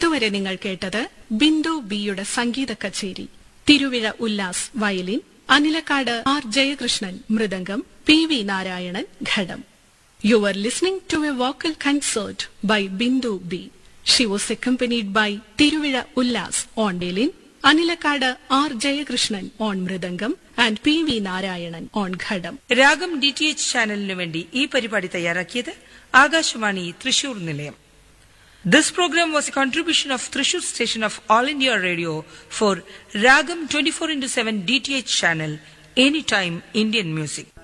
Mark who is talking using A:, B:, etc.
A: ഇതുവരെ നിങ്ങൾ കേട്ടത് ബിന്ദു ബിയുടെ സംഗീത കച്ചേരി Thiruvizha Ullas violin Anilakkad R Jayakrishnan mridangam P V Narayanan ghatam you are listening to a vocal concert by Bindu B she was accompanied by Thiruvizha Ullas on violin Anilakkad R Jayakrishnan on mridangam and P V Narayanan on ghatam
B: ragam D T H ചാനലിനു വേണ്ടി ഈ പരിപാടി തയ്യാറാക്കിയത് ആകാശവാണി തൃശൂർ നിലയം this program was a contribution of Thrissur station of All India Radio for ragam twenty four into seven D T H channel any time Indian music